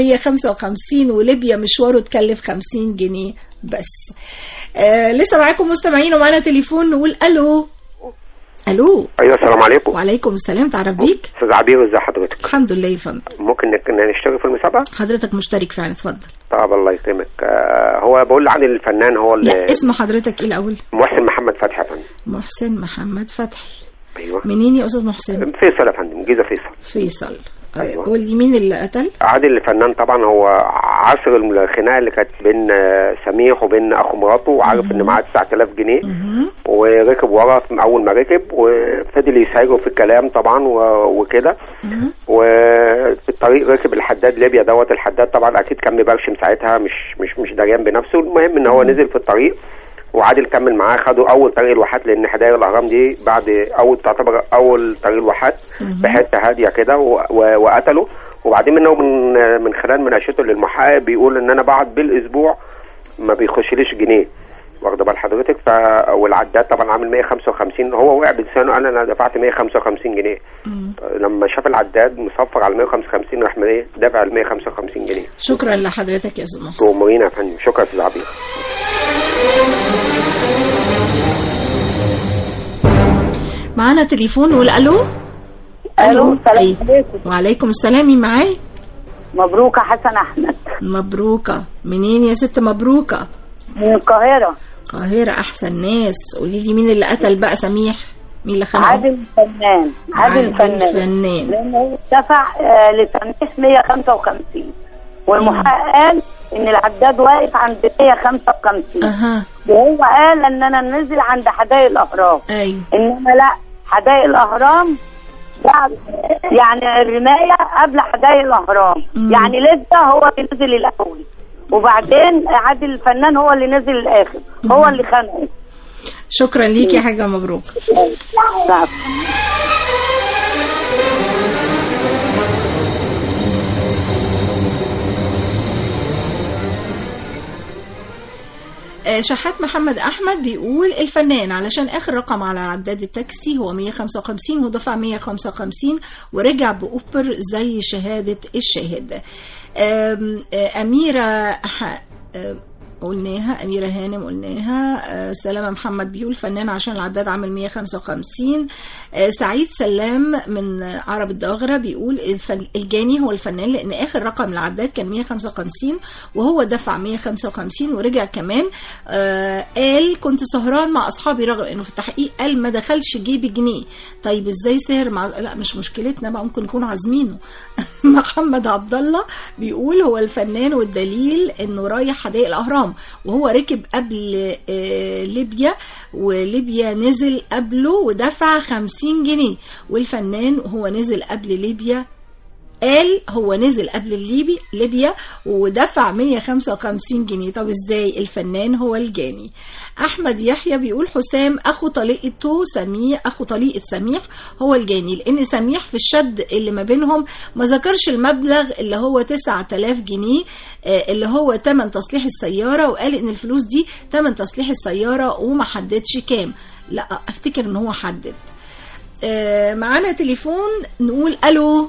155 وليبيا مشواره اتكلف 50 جنيه بس آه لسه معاكم مستمعين ومعانا تليفون نقول الو الو ايوه السلام عليكم وعليكم السلام تعرف بيك استاذ عبير ازي حضرتك الحمد لله يا فندم ممكن نك- نشترك في المسابقه حضرتك مشترك فعلا اتفضل طب الله يكرمك آه هو بقول عن الفنان هو اللي لا اسم حضرتك ايه الاول محسن محمد فتحي يا فندم محسن محمد فتحي ايوه منين يا استاذ محسن فيصل يا فندم جيزه فيصل فيصل أيوة. قول لي مين اللي قتل عادل الفنان طبعا هو عصر الخناقه اللي كانت بين آه، سميح وبين اخو مراته وعارف ان معاه 9000 جنيه وركب ورا في- اول ما ركب وفضل يسايره في الكلام طبعا و- وكده وفي الطريق ركب الحداد ليبيا دوت الحداد طبعا اكيد كان مبرشم ساعتها مش مش مش دريان بنفسه المهم ان هو نزل في الطريق وعادل كمل معاه خدوا اول طريق الواحات لان حدائق الاهرام دي بعد اول تعتبر اول طريق الواحات في حته هاديه كده و- و- وقتله وبعدين منه من من خلال مناقشته للمحقق بيقول ان انا بعد بالاسبوع ما بيخشليش جنيه واخده بال حضرتك ف والعداد طبعا عامل 155 هو وقع بلسانه قال انا دفعت 155 جنيه لما شاف العداد مصفر على 155 راح ايه دافع ال 155 جنيه شكرا لحضرتك يا استاذ محسن تؤمرين يا فندم شكرا يا استاذ عبير معانا تليفون نقول الو الو السلام أيوة. عليكم وعليكم السلام مين معايا مبروكة حسن احمد مبروكة منين يا ست مبروكة من القاهرة القاهرة أحسن ناس قولي لي مين اللي قتل بقى سميح مين اللي خنقه عادل فنان عادل عادل فنان فنان. لانه دفع آه، لسميح 155 والمحقق قال ان العداد واقف عند 155 اها وهو قال ان انا نزل عند حدائق الاهرام ايوه انما لا حدائق الاهرام بعد يعني الرمايه قبل حدائق الاهرام مم. يعني لسه هو اللي نزل الاول وبعدين عادل الفنان هو اللي نزل الاخر هو اللي خانقه شكرا ليك يا حاجه مبروك نعم. آه، شحات محمد احمد بيقول الفنان علشان اخر رقم على عداد التاكسي هو 155 ودفع 155 ورجع باوبر زي شهاده الشاهد آم، آه، اميره ح- آه، قلناها أميرة هانم قلناها آه، سلامة محمد بيقول فنان عشان العداد عامل 155 آه، سعيد سلام من عرب الدغرة بيقول الفن الجاني هو الفنان لأن آخر رقم العداد كان 155 وهو دفع 155 ورجع كمان آه، قال كنت سهران مع أصحابي رغم إنه في التحقيق قال ما دخلش جيبي جنيه طيب إزاي سهر مع لا مش مشكلتنا بقى ممكن يكونوا عازمينه محمد عبد الله بيقول هو الفنان والدليل انه رايح حدائق الاهرام وهو ركب قبل آه، ليبيا وليبيا نزل قبله ودفع 50 جنيه والفنان هو نزل قبل ليبيا قال هو نزل قبل الليبي ليبيا ودفع 155 جنيه طب ازاي الفنان هو الجاني احمد يحيى بيقول حسام اخو طليقته سميح اخو طليقه سميح هو الجاني لان سميح في الشد اللي ما بينهم ما ذكرش المبلغ اللي هو 9000 جنيه آه، اللي هو تمن تصليح السياره وقال ان الفلوس دي تمن تصليح السياره وما حددش كام لا افتكر ان هو حدد آه، معانا تليفون نقول الو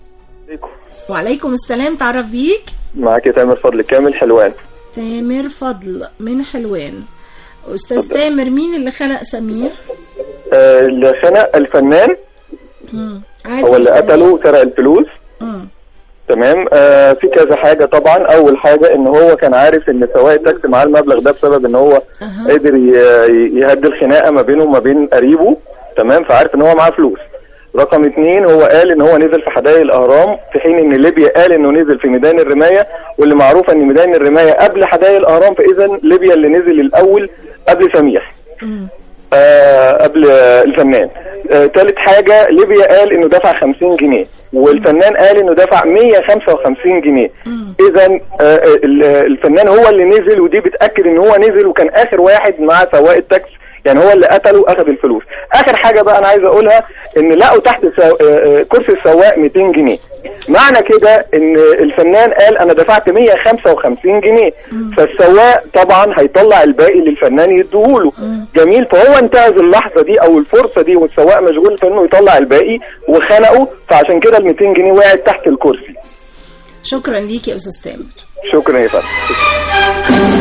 وعليكم السلام تعرف بيك معاك تامر فضل كامل حلوان تامر فضل من حلوان استاذ تامر مين اللي خلق سمير آه، اللي خنق الفنان مم. هو اللي قتله وسرق الفلوس مم. تمام آه في كذا حاجه طبعا اول حاجه ان هو كان عارف ان سواق التاكسي معاه المبلغ ده بسبب ان هو قدر ي- يهدي الخناقه ما بينه وما بين قريبه تمام فعارف ان هو معاه فلوس رقم اتنين هو قال ان هو نزل في حدائق الاهرام في حين ان ليبيا قال انه نزل في ميدان الرمايه واللي معروف ان ميدان الرمايه قبل حدائق الاهرام فاذا ليبيا اللي نزل الاول قبل سميح آه قبل آه الفنان آه تالت حاجة ليبيا قال انه دفع 50 جنيه والفنان قال انه دفع 155 جنيه اذا آه ال- الفنان هو اللي نزل ودي بتأكد ان هو نزل وكان اخر واحد مع سواق التاكسي يعني هو اللي قتله اخذ الفلوس اخر حاجة بقى انا عايز اقولها ان لقوا تحت سو... آه، آه، كرسي السواق 200 جنيه معنى كده ان الفنان قال انا دفعت 155 جنيه فالسواق طبعا هيطلع الباقي للفنان يديهوله جميل فهو انتهز اللحظه دي او الفرصه دي والسواق مشغول في انه يطلع الباقي وخنقه فعشان كده ال 200 جنيه وقعت تحت الكرسي شكرا ليك يا استاذ تامر شكرا يا فندم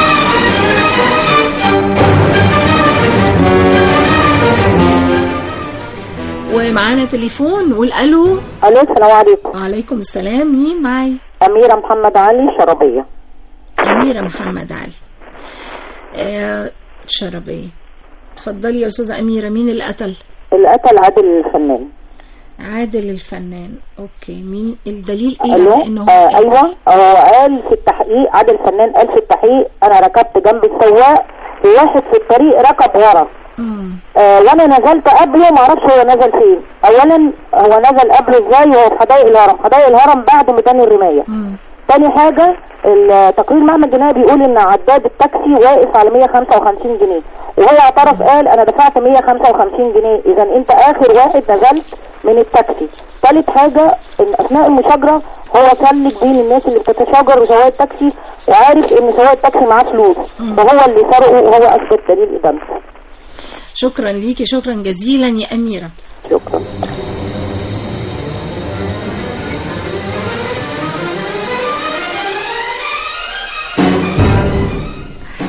ومعانا تليفون نقول الو الو السلام عليكم وعليكم السلام مين معي أميرة محمد علي شربية أميرة محمد علي آه شربية اتفضلي يا أستاذة أميرة مين اللي قتل اللي قتل عادل الفنان عادل الفنان أوكي مين الدليل إيه الو على إنه هو آه قتل؟ ايوه هو قال في التحقيق عادل الفنان قال في التحقيق انا ركبت جنب السواق وواحد في الطريق ركب ورا آه وانا نزلت قبله ما اعرفش هو نزل فين اولا هو نزل قبله ازاي وهو في حدائق الهرم حدائق الهرم بعد ميدان الرمايه تاني حاجة التقرير مهما الجنائي بيقول ان عداد التاكسي واقف على 155 جنيه وهو اعترف قال انا دفعت 155 جنيه اذا انت اخر واحد نزلت من التاكسي تالت حاجة ان اثناء المشاجرة هو سلك بين الناس اللي بتتشاجر وسواق التاكسي وعارف ان سواق التاكسي معاه فلوس فهو اللي سرقه وهو اثبت دليل ادانته شكرا ليكي شكرا جزيلا يا أميرة شكرا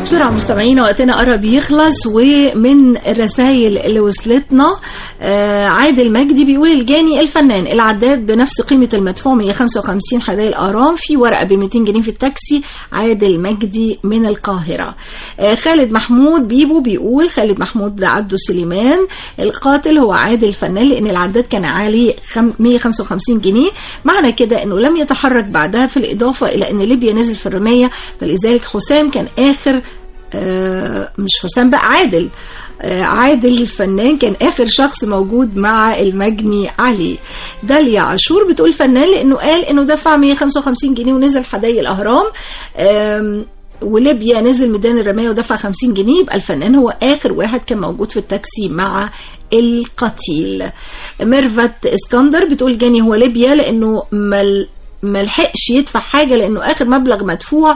بسرعة مستمعينا وقتنا قرب يخلص ومن الرسائل اللي وصلتنا آه عادل مجدي بيقول الجاني الفنان العداد بنفس قيمة المدفوع 155 حدائق الآرام في ورقة ب 200 جنيه في التاكسي عادل مجدي من القاهرة آه خالد محمود بيبو بيقول خالد محمود عبده سليمان القاتل هو عادل الفنان لأن العداد كان عليه خم- 155 جنيه معنى كده أنه لم يتحرك بعدها في الإضافة إلى أن ليبيا نزل في الرماية فلذلك حسام كان آخر آه، مش حسام بقى عادل آه، عادل الفنان كان اخر شخص موجود مع المجني عليه داليا عاشور بتقول فنان لانه قال انه دفع 155 جنيه ونزل حدائق الاهرام آم، وليبيا نزل ميدان الرماية ودفع 50 جنيه يبقى الفنان هو آخر واحد كان موجود في التاكسي مع القتيل ميرفت اسكندر بتقول جاني هو ليبيا لأنه مل ملحقش يدفع حاجة لأنه آخر مبلغ مدفوع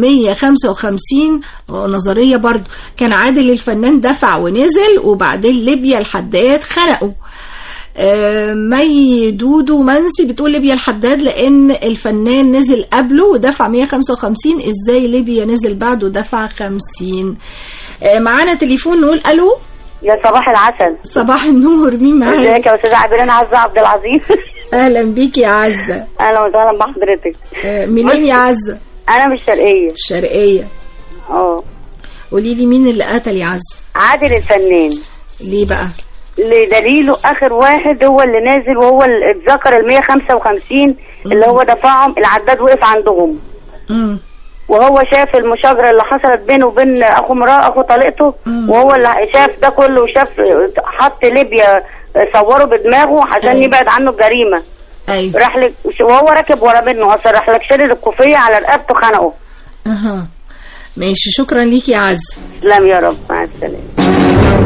155 نظرية برضو كان عادل الفنان دفع ونزل وبعدين ليبيا الحداد خرقوا آه، مي دودو منسي بتقول ليبيا الحداد لان الفنان نزل قبله ودفع 155 ازاي ليبيا نزل بعده ودفع 50 آه، معانا تليفون نقول الو يا صباح العسل صباح النور مين معانا ازيك يا استاذه عبيرين عزه عبد العزيز اهلا بيكي يا عزه اهلا وسهلا بحضرتك آه، منين يا عزه انا من الشرقيه الشرقيه اه قولي لي مين اللي قتل يا عزه عادل الفنان ليه بقى لدليله اخر واحد هو اللي نازل وهو اللي اتذكر ال 155 اللي هو دفعهم العداد وقف عندهم امم وهو شاف المشاجره اللي حصلت بينه وبين اخو مراه اخو طليقته وهو اللي شاف ده كله وشاف حط ليبيا صوره بدماغه عشان أيوة. يبعد عنه الجريمه ايوه راح لك وهو راكب ورا منه اصلا راح لك شادد الكوفيه على رقبته خنقه اها ماشي شكرا ليكي يا عزه تسلم يا رب مع السلامه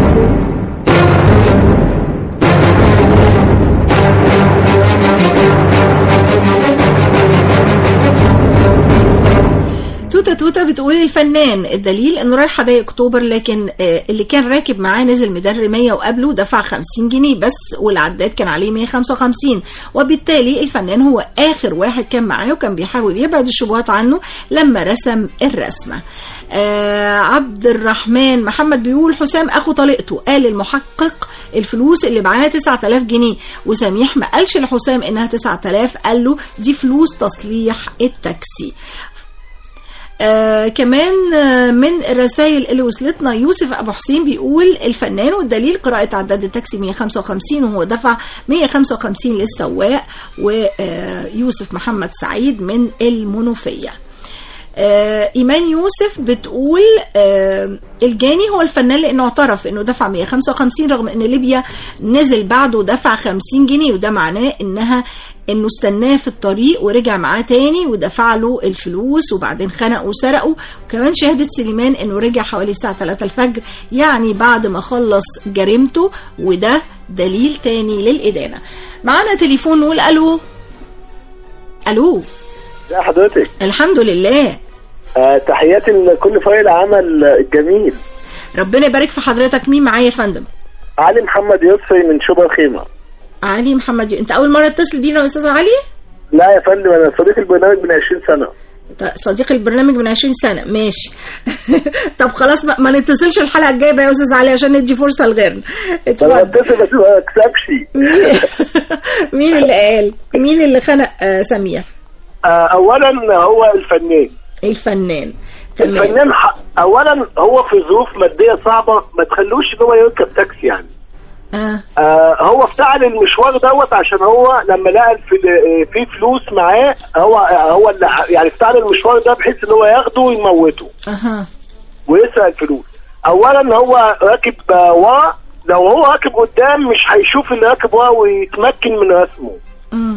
توتة توتة بتقول الفنان الدليل انه رايح حدائق اكتوبر لكن آه، اللي كان راكب معاه نزل ميدان رمية وقبله دفع 50 جنيه بس والعداد كان عليه 155 وبالتالي الفنان هو اخر واحد كان معاه وكان بيحاول يبعد الشبهات عنه لما رسم الرسمة آه عبد الرحمن محمد بيقول حسام اخو طليقته قال المحقق الفلوس اللي معاها 9000 جنيه وسميح ما قالش لحسام انها 9000 قال له دي فلوس تصليح التاكسي آه كمان آه من الرسائل اللي وصلتنا يوسف ابو حسين بيقول الفنان والدليل قراءة عداد التاكسي 155 وهو دفع 155 للسواق ويوسف محمد سعيد من المنوفيه آه ايمان يوسف بتقول آه الجاني هو الفنان لانه اعترف انه دفع 155 رغم ان ليبيا نزل بعده ودفع 50 جنيه وده معناه انها انه استناه في الطريق ورجع معاه تاني ودفع له الفلوس وبعدين خنقه وسرقه وكمان شهدت سليمان انه رجع حوالي الساعه 3 الفجر يعني بعد ما خلص جريمته وده دليل تاني للادانه معانا تليفون نقول الو الو ازي حضرتك الحمد لله آه تحياتي لكل فريق العمل الجميل ربنا يبارك في حضرتك مين معايا يا فندم علي محمد يسري من شبرا الخيمه علي محمد ي... انت اول مره تتصل بينا يا استاذ علي لا يا فندم انا صديق البرنامج من 20 سنه ط- صديق البرنامج من 20 سنه ماشي طب خلاص ما, ما نتصلش الحلقه الجايه بقى يا استاذ علي عشان ندي فرصه لغيرنا انا بتصل بس ما اكسبش مين اللي قال مين اللي خنق آه سميح آه اولا هو الفنان الفنان تمام الفنان ح... اولا هو في ظروف ماديه صعبه ما تخلوش ان هو يركب تاكسي يعني آه. آه هو افتعل المشوار دوت عشان هو لما لقى في في فلوس معاه هو هو اللي ح- يعني افتعل المشوار ده بحيث ان هو ياخده ويموته اها ويسرق الفلوس اولا هو راكب آه، ورا لو هو راكب قدام مش هيشوف اللي راكب ورا ويتمكن من رسمه مم.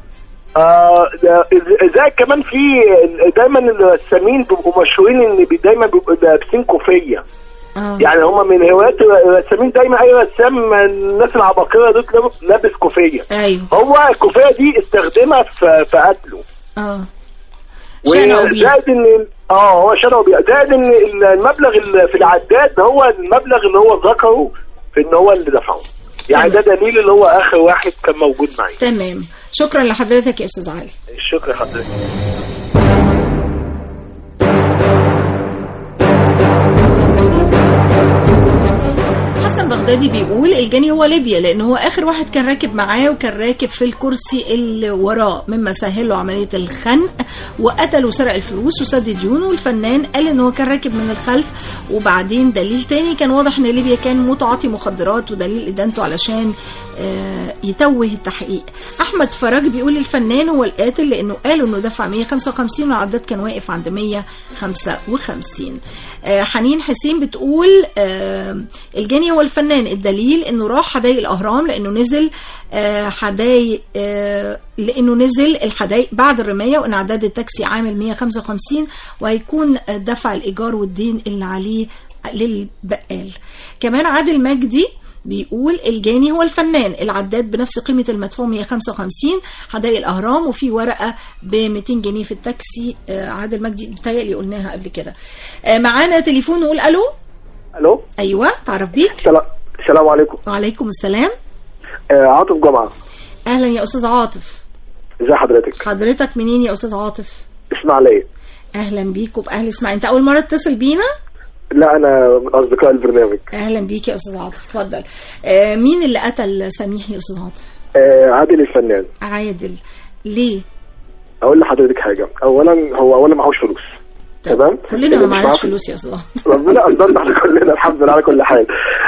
آه ده- إز- زي كمان في دايما الرسامين بيبقوا مشهورين ان بي- دايما بيبقوا لابسين كوفيه آه. يعني هم من هوايات الرسامين دايما اي رسام الناس العباقره دول لابس- لابس كوفيه ايوه هو الكوفيه دي استخدمها في في قتله اه شنقوا بيه. وزائد ان اه هو شنقوا بيه زائد ان المبلغ اللي في العداد هو المبلغ اللي هو ذكره في ان هو اللي دفعه يعني ده دليل ان هو اخر واحد كان موجود معي تمام شكرا لحضرتك يا استاذ علي شكرا حضرتك البغدادي بيقول الجاني هو ليبيا لان هو اخر واحد كان راكب معاه وكان راكب في الكرسي اللي وراه مما سهل له عمليه الخنق وقتل وسرق الفلوس وسد ديونه والفنان قال ان هو كان راكب من الخلف وبعدين دليل تاني كان واضح ان ليبيا كان متعاطي مخدرات ودليل ادانته علشان آه، يتوه التحقيق احمد فراج بيقول الفنان هو القاتل لانه قالوا انه دفع 155 والعداد كان واقف عند 155 آه، حنين حسين بتقول آه، الجاني هو الفنان الدليل انه راح حدائق الاهرام لانه نزل آه، حدائق آه، لانه نزل الحدائق بعد الرمايه وان عداد التاكسي عامل 155 وهيكون آه، دفع الايجار والدين اللي عليه للبقال كمان عادل مجدي بيقول الجاني هو الفنان العداد بنفس قيمة المدفوع 155 حدائق الأهرام وفي ورقة ب 200 جنيه في التاكسي آه، عادل مجدي بتهيألي قلناها قبل كده آه، معانا تليفون نقول ألو الو أيوة تعرف بيك سلام السلام عليكم وعليكم السلام آه عاطف جمعه أهلا يا أستاذ عاطف ازي حضرتك حضرتك منين يا أستاذ عاطف اسماعيليه أهلا بيك وبأهل اسماعيل أنت أول مرة تتصل بينا لا انا من اصدقاء البرنامج أهلا بيك يا أستاذ عاطف اتفضل آه، مين اللي قتل سميح يا أستاذ عاطف آه عادل الفنان عادل ليه اقول لحضرتك حاجه اولا هو اولا معهوش فلوس تمام كلنا ما اللي مش معاه معناش فلوس يا أستاذ عاطف ربنا قدرنا على كلنا الحمد لله على كل حال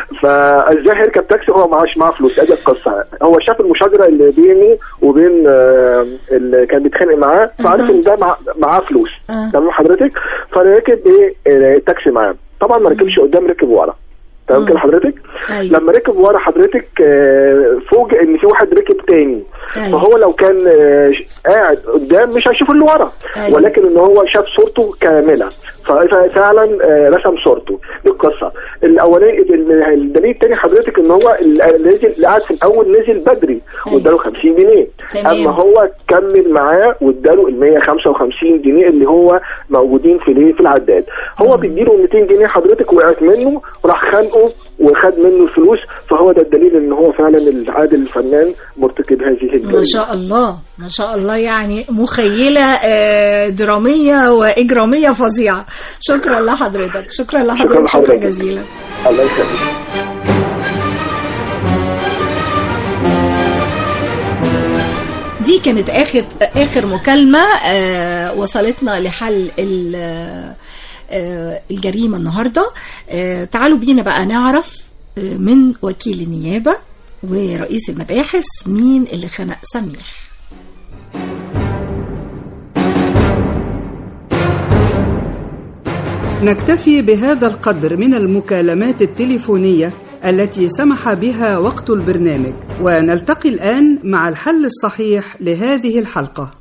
فازاي هيركب تاكسي وهو معاش معاه فلوس ادي القصه هو شاف المشاجره اللي بينه وبين آه، اللي كان بيتخانق معاه فعرف ان ده مع- معاه فلوس آه. تمام حضرتك فركب ايه آه، التاكسي معاه طبعا ما ركبش قدام ركب ورا تمام كده حضرتك أيوة. لما ركب ورا حضرتك آه، فوجئ ان في واحد ركب تاني أيوة. فهو لو كان آه، قاعد قدام مش هيشوف اللي ورا أيوة. ولكن ان هو شاف صورته كامله ففعلا آه، رسم صورته دي القصه الاولاني ال- الدليل الثاني حضرتك ان هو ال- نزل اللي قاعد في الاول نزل بدري واداله 50 جنيه تمام. اما هو كمل معاه واداله ال 155 جنيه اللي هو موجودين في الايه في العداد هو بيديله 200 جنيه حضرتك وقعت منه وراح خانقه وخد منه الفلوس فهو ده الدليل ان هو فعلا العادل الفنان مرتكب هذه ما الجريمه شاء الله ما شاء الله يعني مخيلة آه، درامية وإجرامية فظيعة شكرا لحضرتك شكرا لحضرتك شكرا لحضرتك. جزيلا الله يخليك دي كانت آخر آخر مكالمة آه، وصلتنا لحل ال- آه، الجريمة النهاردة آه، تعالوا بينا بقى نعرف آه، من وكيل النيابة ورئيس المباحث مين اللي خنق سميح نكتفي بهذا القدر من المكالمات التليفونية التي سمح بها وقت البرنامج ونلتقي الآن مع الحل الصحيح لهذه الحلقة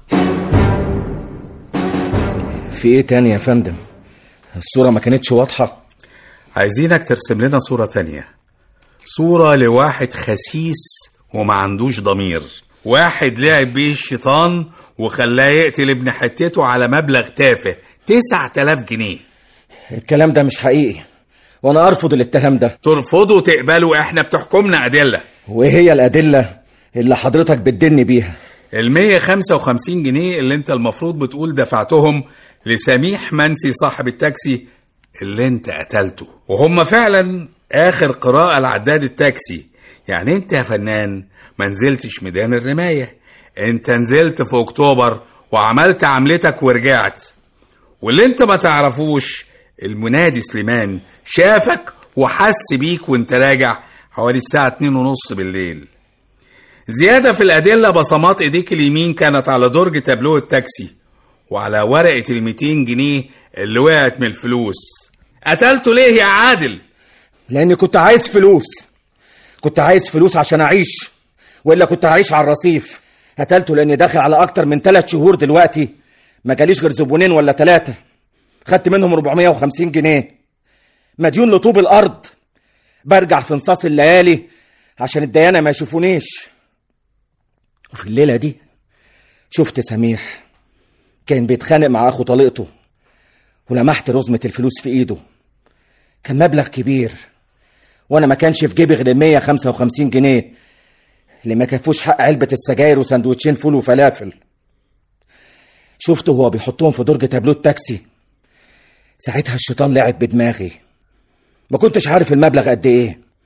في ايه تاني يا فندم الصورة ما كانتش واضحة عايزينك ترسم لنا صورة تانية صورة لواحد خسيس وما عندوش ضمير واحد لعب بيه الشيطان وخلاه يقتل ابن حتته على مبلغ تافه 9000 جنيه الكلام ده مش حقيقي وانا ارفض الاتهام ده ترفضه وتقبله احنا بتحكمنا أدلة وايه هي الادلة اللي حضرتك بتدني بيها ال 155 جنيه اللي انت المفروض بتقول دفعتهم لسميح منسي صاحب التاكسي اللي انت قتلته وهم فعلا اخر قراءة لعداد التاكسي يعني انت يا فنان ما نزلتش ميدان الرماية انت نزلت في اكتوبر وعملت عملتك ورجعت واللي انت ما تعرفوش المنادي سليمان شافك وحس بيك وانت راجع حوالي الساعة اتنين ونص بالليل زيادة في الأدلة بصمات إيديك اليمين كانت على درج تابلوه التاكسي وعلى ورقة ال 200 جنيه اللي وقعت من الفلوس قتلته ليه يا عادل؟ لاني كنت عايز فلوس كنت عايز فلوس عشان اعيش والا كنت هعيش على الرصيف قتلته لاني داخل على اكتر من ثلاث شهور دلوقتي ما جاليش غير زبونين ولا ثلاثة خدت منهم 450 جنيه مديون لطوب الارض برجع في نصاص الليالي عشان الديانة ما يشوفونيش وفي الليلة دي شفت سميح كان بيتخانق مع اخو طليقته ولمحت رزمة الفلوس في ايده كان مبلغ كبير وانا ما كانش في جيبي غير 155 جنيه اللي ما كفوش حق علبة السجاير وسندوتشين فول وفلافل شفته وهو بيحطهم في درج تابلو التاكسي ساعتها الشيطان لعب بدماغي ما كنتش عارف المبلغ قد ايه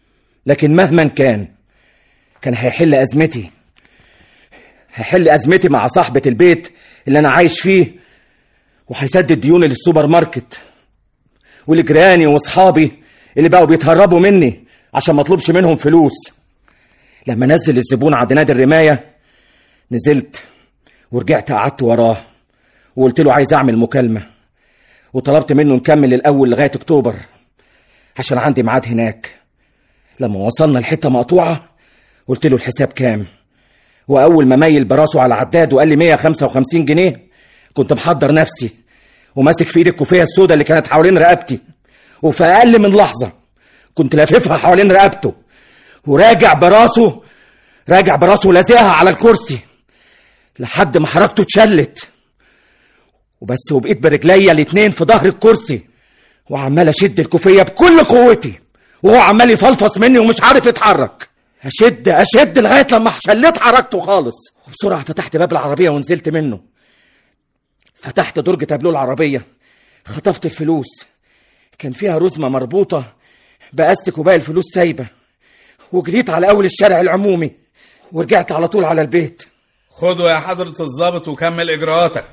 لكن مهما كان كان هيحل أزمتي هيحل أزمتي مع صاحبة البيت اللي أنا عايش فيه وهيسدد ديوني للسوبر ماركت ولجيراني واصحابي اللي بقوا بيتهربوا مني عشان ما اطلبش منهم فلوس لما نزل الزبون عند نادي الرماية نزلت ورجعت قعدت وراه وقلت له عايز اعمل مكالمة وطلبت منه نكمل الاول لغاية اكتوبر عشان عندي ميعاد هناك لما وصلنا لحتة مقطوعة قلت له الحساب كام واول ما ميل براسه على عداد وقال لي 155 جنيه كنت محضر نفسي وماسك في ايدي الكوفيه السوداء اللي كانت حوالين رقبتي وفي اقل من لحظه كنت لاففها حوالين رقبته وراجع براسه راجع براسه ولازقها على الكرسي لحد ما حركته اتشلت وبس وبقيت برجليا الاتنين في ظهر الكرسي وعمال اشد الكوفيه بكل قوتي وهو عمال يفلفص مني ومش عارف يتحرك اشد اشد لغايه لما شليت حركته خالص وبسرعه فتحت باب العربيه ونزلت منه فتحت درج تابلو العربيه خطفت الفلوس كان فيها رزمه مربوطه باستك وباقي الفلوس سايبه وجريت على اول الشارع العمومي ورجعت على طول على البيت خده يا حضرة الضابط وكمل إجراءاتك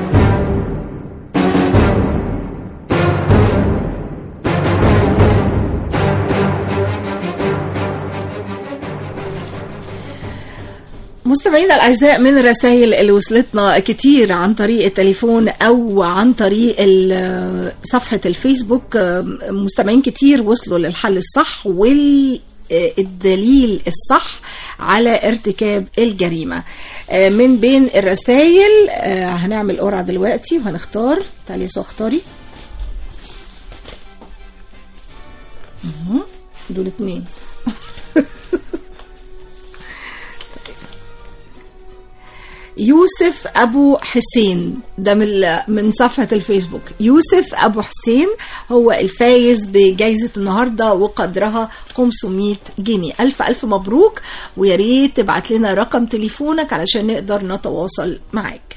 مستمعينا الاعزاء من الرسائل اللي وصلتنا كتير عن طريق التليفون او عن طريق ال- صفحه الفيسبوك مستمعين كتير وصلوا للحل الصح والدليل الصح على ارتكاب الجريمه من بين الرسائل هنعمل قرعه دلوقتي وهنختار تعالي يا سو اختاري مهم. دول اتنين يوسف ابو حسين ده من من صفحه الفيسبوك يوسف ابو حسين هو الفايز بجائزه النهارده وقدرها 500 جنيه الف الف مبروك ويا ريت تبعت لنا رقم تليفونك علشان نقدر نتواصل معاك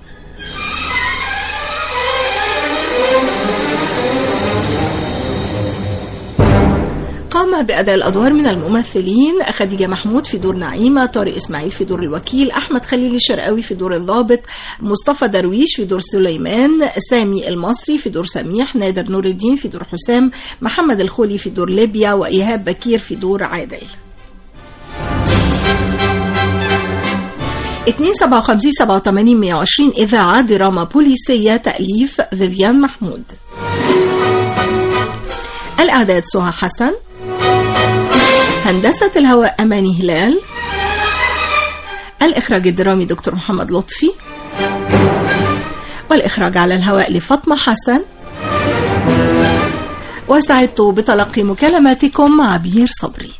قام بأداء الأدوار من الممثلين خديجة محمود في دور نعيمة طارق إسماعيل في دور الوكيل أحمد خليل الشرقاوي في دور الضابط مصطفى درويش في دور سليمان سامي المصري في دور سميح نادر نور الدين في دور حسام محمد الخولي في دور ليبيا وإيهاب بكير في دور عادل 257 87 120 إذاعة دراما بوليسية تأليف فيفيان محمود الإعداد سهى حسن هندسة الهواء أماني هلال الإخراج الدرامي دكتور محمد لطفي والإخراج على الهواء لفاطمة حسن وسعدت بتلقي مكالماتكم مع بير صبري